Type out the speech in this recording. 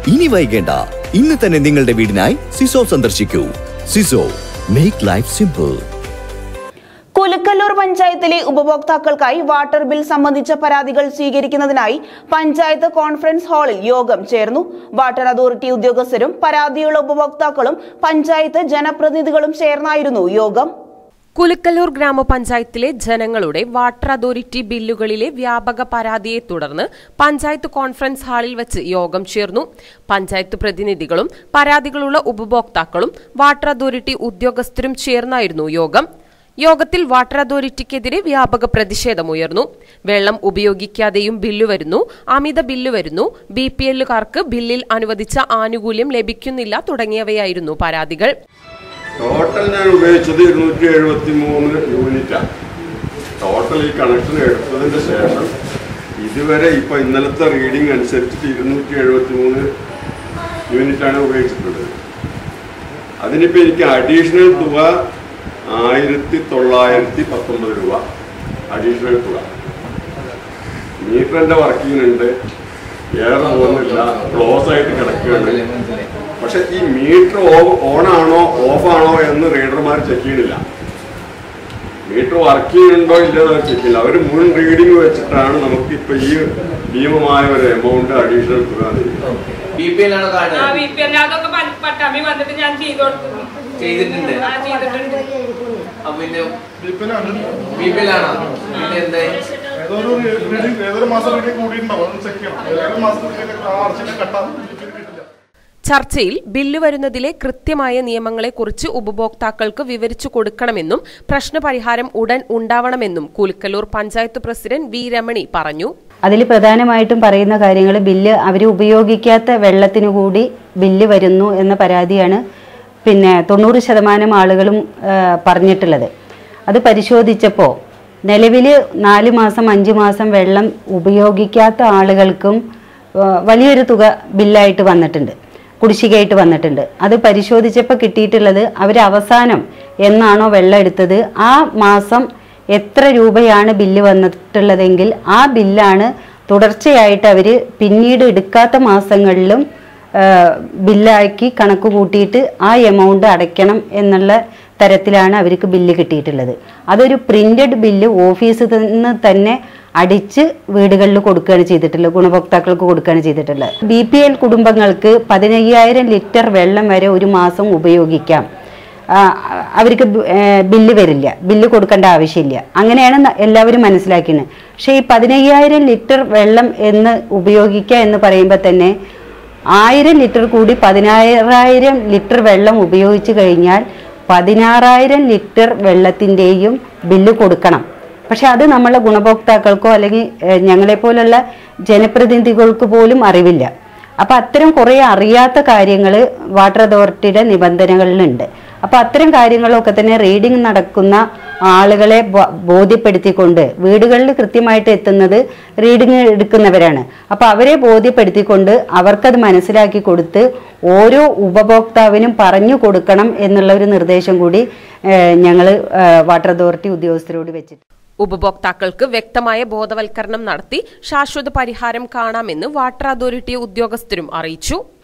ഇനി വൈകേണ്ട ഇന്ന് തന്നെ നിങ്ങളുടെ വീടിനായി സിസോ സന്ദർശിക്കൂ Siso make life simple Kulukkallur പഞ്ചായത്തിലെ ഉപഭോക്താക്കൾക്കായി വാട്ടർ ബിൽ സംബന്ധിച്ച പരാതികൾ സ്വീകരിക്കുന്നതിനായി പഞ്ചായത്ത് കോൺഫറൻസ് ഹാളിൽ യോഗം ചേർന്നു വാട്ടർ അതോറിറ്റി ഉദ്യോഗസ്ഥരും പരാതിയുള്ള ഉപഭോക്താക്കളും പഞ്ചായത്ത് ജനപ്രതിനിധികളും ചേർന്നായിരുന്നു യോഗം കുലുക്കല്ലൂർ ഗ്രാമപഞ്ചായത്തിലെ ജനങ്ങളുടെ വാട്ടർ അതോറിറ്റി ബില്ലുകളിലെ വ്യാപക പരാതിയെ തുടർന്ന് പഞ്ചായത്ത് കോൺഫറൻസ് ഹാളിൽ വെച്ച് യോഗം ചേർന്നു പഞ്ചായത്ത് പ്രതിനിധികളും പരാതികളുള്ള ഉപഭോക്താക്കളും വാട്ടർ അതോറിറ്റി ഉദ്യോഗസ്ഥരും ചേർന്നായിരുന്നു യോഗം യോഗത്തിൽ വാട്ടർ അതോറിറ്റിക്കെതിരെ വ്യാപക പ്രതിഷേധമുയർന്നു വെള്ളം ഉപയോഗിക്കാതെയും ബില്ല് വരുന്നു അമിത ബില്ല് വരുന്നു ബി പി എല്ലുകാർക്ക് ബില്ലിൽ അനുവദിച്ച ആനുകൂല്യം ലഭിക്കുന്നില്ല തുടങ്ങിയവയായിരുന്നു പരാതികൾ ടോട്ടൽ ഞാൻ ഉപയോഗിച്ചത് ഇരുന്നൂറ്റി എഴുപത്തി മൂന്ന് യൂണിറ്റാണ് ടോട്ടൽ ഈ കണക്ഷൻ എടുത്തതിന് ശേഷം ഇതുവരെ ഇപ്പൊ ഇന്നലത്തെ റീഡിംഗ് അനുസരിച്ചിട്ട് ഇരുന്നൂറ്റി എഴുപത്തി മൂന്ന് യൂണിറ്റാണ് ഉപയോഗിച്ചിട്ടുള്ളത് അതിനിപ്പോൾ എനിക്ക് അഡീഷണൽ തുക ആയിരത്തി തൊള്ളായിരത്തി പത്തൊമ്പത് രൂപ അഡീഷണൽ തുക മീറ്ററിന്റെ വർക്കിംഗ് ഏറെ പോകുന്നില്ല ക്ലോസ് ആയിട്ട് കിടക്കുകയാണ് പക്ഷെ ഈ മീറ്റർ ഓൺ ആണോ ഓഫ് ആണോ എന്ന് റീഡർമാർ ചെക്ക് ചെയ്യണില്ല മീറ്റർ വർക്ക് ചെയ്യുന്നുണ്ടോ ഇല്ലയോ എന്ന് ചെക്ക് ചെയ്യില്ല അവർ മുൻ റീഡിംഗ് വെച്ചിട്ടാണ് നമുക്ക് ഇപ്പൊ ഈ ഭീമമായ ഒരു എമൗണ്ട് അഡീഷണൽ തുക തരുന്നത്. ബി പി എല്ലാണോ ആ കാണുന്നത് ബി പി എൽ അതൊക്കെ പ- പട്ടാമ്പി വന്നിട്ട് ഞാൻ ചെയ്തു കൊടുത്തു ചെയ്തിട്ടുണ്ട് ആ ചെയ്തിട്ടുണ്ട് അപ്പൊ പിന്നെ ബിപിലാണ് ബി പി എല്ലാണോ പിന്നെ എന്തായി ഏതൊരു റീഡിംഗ് ഏതൊരു മാസം റീഡിംഗ് കൂടിയിട്ടുണ്ടാവും അതൊന്ന് ചെക്ക് ചെയ്യണം ഏതൊരു മാസം ആ അർച്ചനെ കട്ടാൻ കിട്ടില്ല ചർച്ചയിൽ ബില്ല് വരുന്നതിലെ കൃത്യമായ നിയമങ്ങളെക്കുറിച്ച് ഉപഭോക്താക്കൾക്ക് വിവരിച്ചു കൊടുക്കണമെന്നും പ്രശ്നപരിഹാരം ഉടൻ ഉണ്ടാവണമെന്നും കൂലിക്കല്ലൂർ പഞ്ചായത്ത് പ്രസിഡന്റ് വി രമണി പറഞ്ഞു അതിൽ പ്രധാനമായിട്ടും പറയുന്ന കാര്യങ്ങൾ ബില്ല് അവർ ഉപയോഗിക്കാത്ത വെള്ളത്തിന് കൂടി ബില്ല് വരുന്നു എന്ന പരാതിയാണ് പിന്നെ തൊണ്ണൂറ് ശതമാനം ആളുകളും ആ, പറഞ്ഞിട്ടുള്ളത് അത് പരിശോധിച്ചപ്പോൾ നിലവിൽ നാല് മാസം അഞ്ച് മാസം വെള്ളം ഉപയോഗിക്കാത്ത ആളുകൾക്കും ആ, വലിയൊരു തുക ബില്ലായിട്ട് വന്നിട്ടുണ്ട് കുടിശ്ശികയായിട്ട് വന്നിട്ടുണ്ട് അത് പരിശോധിച്ചപ്പോൾ കിട്ടിയിട്ടുള്ളത് അവർ അവസാനം എന്നാണോ വെള്ളം എടുത്തത് ആ മാസം എത്ര രൂപയാണ് ബില്ല് വന്നിട്ടുള്ളതെങ്കിൽ ആ ബില്ലാണ് തുടർച്ചയായിട്ട് അവർ പിന്നീട് എടുക്കാത്ത മാസങ്ങളിലും ആ, ബില്ലാക്കി കണക്ക് കൂട്ടിയിട്ട് ആ എമൗണ്ട് അടയ്ക്കണം എന്നുള്ള തരത്തിലാണ് അവർക്ക് ബില്ല് കിട്ടിയിട്ടുള്ളത് അതൊരു പ്രിന്റഡ് ബില്ല് ഓഫീസിൽ നിന്ന് തന്നെ അടിച്ച് വീടുകളിൽ കൊടുക്കുകയാണ് ചെയ്തിട്ടുള്ളത് ഗുണഭോക്താക്കൾക്ക് കൊടുക്കുകയാണ് ചെയ്തിട്ടുള്ളത് ബി പി എൽ കുടുംബങ്ങൾക്ക് പതിനയ്യായിരം ലിറ്റർ വെള്ളം വരെ ഒരു മാസം ഉപയോഗിക്കാം ആ, അവർക്ക് ബി- ഏ, ബില്ല് വരില്ല ബില്ല് കൊടുക്കേണ്ട ആവശ്യമില്ല അങ്ങനെയാണ് ന- എല്ലാവരും മനസ്സിലാക്കുന്നത് പക്ഷേ ഈ പതിനയ്യായിരം ലിറ്റർ വെള്ളം എന്ന് ഉപയോഗിക്കുക എന്ന് പറയുമ്പോൾ തന്നെ ആയിരം ലിറ്റർ കൂടി പതിനായിരം ലിറ്റർ വെള്ളം ഉപയോഗിച്ച് കഴിഞ്ഞാൽ പതിനാറായിരം ലിറ്റർ വെള്ളത്തിൻ്റെയും ബില്ല് കൊടുക്കണം പക്ഷെ അത് നമ്മളെ ഗുണഭോക്താക്കൾക്കോ അല്ലെങ്കിൽ ഏഹ്, ഞങ്ങളെപ്പോലുള്ള ജനപ്രതിനിധികൾക്ക് പോലും അറിവില്ല അപ്പൊ അത്തരം കുറെ അറിയാത്ത കാര്യങ്ങൾ വാട്ടർ അതോറിറ്റിയുടെ നിബന്ധനകളിലുണ്ട് അപ്പൊ അത്തരം കാര്യങ്ങളൊക്കെ തന്നെ റീഡിംഗ് നടക്കുന്ന ആളുകളെ ബ- ബോധ്യപ്പെടുത്തിക്കൊണ്ട് വീടുകളിൽ കൃത്യമായിട്ട് എത്തുന്നത് റീഡിംഗ് എടുക്കുന്നവരാണ് അപ്പൊ അവരെ ബോധ്യപ്പെടുത്തിക്കൊണ്ട് അവർക്കത് മനസ്സിലാക്കി കൊടുത്ത് ഓരോ ഉപഭോക്താവിനും പറഞ്ഞു കൊടുക്കണം എന്നുള്ള ഒരു നിർദ്ദേശം കൂടി ഞങ്ങൾ വാട്ടർ അതോറിറ്റി ഉദ്യോഗസ്ഥരോട് വെച്ചിട്ട് ഉപഭോക്താക്കൾക്ക് വ്യക്തമായ ബോധവൽക്കരണം നടത്തി ശാശ്വത പരിഹാരം കാണാമെന്ന് വാട്ടർ അതോറിറ്റി ഉദ്യോഗസ്ഥരും അറിയിച്ചു